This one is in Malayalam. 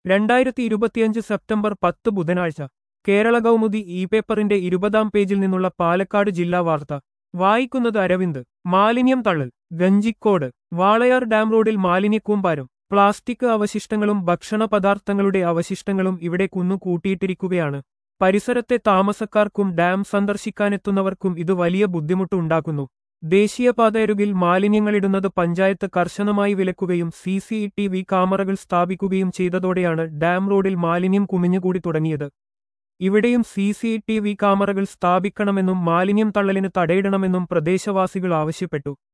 രണ്ടായിരത്തി ഇരുപത്തിയഞ്ച് സെപ്റ്റംബർ പത്ത് ബുധനാഴ്ച കേരള കൗമുദി ഇ പേപ്പറിന്റെ ഇരുപതാം പേജിൽ നിന്നുള്ള പാലക്കാട് ജില്ലാ വാർത്ത വായിക്കുന്നത് അരവിന്ദ് മാലിന്യം തള്ളൽ ഗഞ്ചിക്കോട് വാളയാർ ഡാം റോഡിൽ മാലിന്യക്കൂമ്പാരം പ്ലാസ്റ്റിക് അവശിഷ്ടങ്ങളും ഭക്ഷണ പദാർത്ഥങ്ങളുടെ അവശിഷ്ടങ്ങളും ഇവിടെ കുന്നുകൂട്ടിയിട്ടിരിക്കുകയാണ് പരിസരത്തെ താമസക്കാർക്കും ഡാം സന്ദർശിക്കാനെത്തുന്നവർക്കും ഇത് വലിയ ബുദ്ധിമുട്ടുണ്ടാക്കുന്നു ദേശീയപാതയരുകിൽ മാലിന്യങ്ങളിടുന്നത് പഞ്ചായത്ത് കർശനമായി വിലക്കുകയും സി സി ടി വി ക്യാമറകൾ സ്ഥാപിക്കുകയും ചെയ്തതോടെയാണ് ഡാം റോഡിൽ മാലിന്യം കുമിഞ്ഞുകൂടി തുടങ്ങിയത് ഇവിടെയും സി സി ടി വി ക്യാമറകൾ സ്ഥാപിക്കണമെന്നും മാലിന്യം തള്ളലിന് തടയിടണമെന്നും പ്രദേശവാസികൾ ആവശ്യപ്പെട്ടു